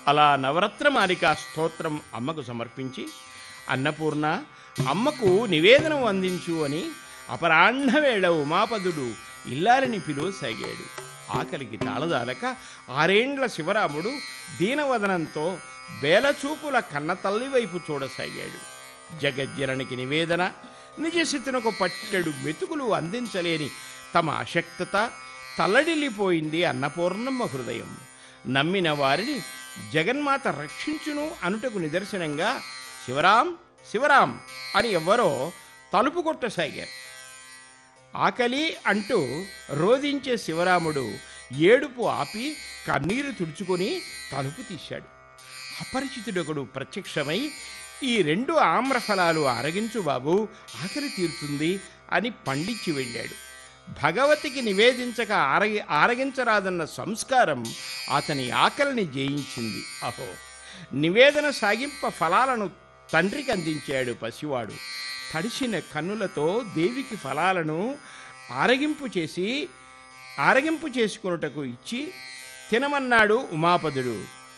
అలా నవరత్నమాలిక స్తోత్రం అమ్మకు సమర్పించి అన్నపూర్ణ అమ్మకు నివేదనం అందించు అని అపరాహ్న వేళ ఉమాపదుడు ఇల్లారిని పిలువసాగాడు ఆకలికి తాళదాలక ఆరేండ్ల శివరాముడు దీనవదనంతో బేలచూపుల కన్నతల్లి వైపు చూడసాగాడు జగజ్జననికి నివేదన నిజస్థితినకు పట్టెడు మెతుకులు అందించలేని తమ అశక్తత తల్లడిల్లిపోయింది అన్నపూర్ణమ్మ హృదయం నమ్మిన వారిని జగన్మాత రక్షించును అనుటకు నిదర్శనంగా శివరాం శివరాం అని ఎవ్వరో తలుపు కొట్టసాగారు ఆకలి అంటూ రోధించే శివరాముడు ఏడుపు ఆపి కన్నీరు తుడుచుకొని తలుపు తీశాడు అపరిచితుడొకడు ప్రత్యక్షమై ఈ రెండు ఆమ్రఫలాలు అరగించు బాబు ఆకలి తీరుతుంది అని పండించి వెళ్ళాడు భగవతికి నివేదించక ఆరగి ఆరగించరాదన్న సంస్కారం అతని ఆకలిని జయించింది అహో నివేదన సాగింప ఫలాలను తండ్రికి అందించాడు పసివాడు తడిసిన కన్నులతో దేవికి ఫలాలను ఆరగింపు చేసి ఆరగింపు చేసుకొనుటకు ఇచ్చి తినమన్నాడు ఉమాపదుడు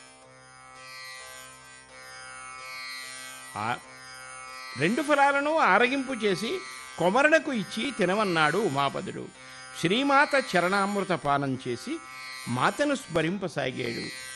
ఆ రెండు ఫలాలను ఆరగింపు చేసి కొమరణకు ఇచ్చి తినమన్నాడు ఉమాపదుడు శ్రీమాత చరణామృత పానం చేసి మాతను స్మరింపసాగాడు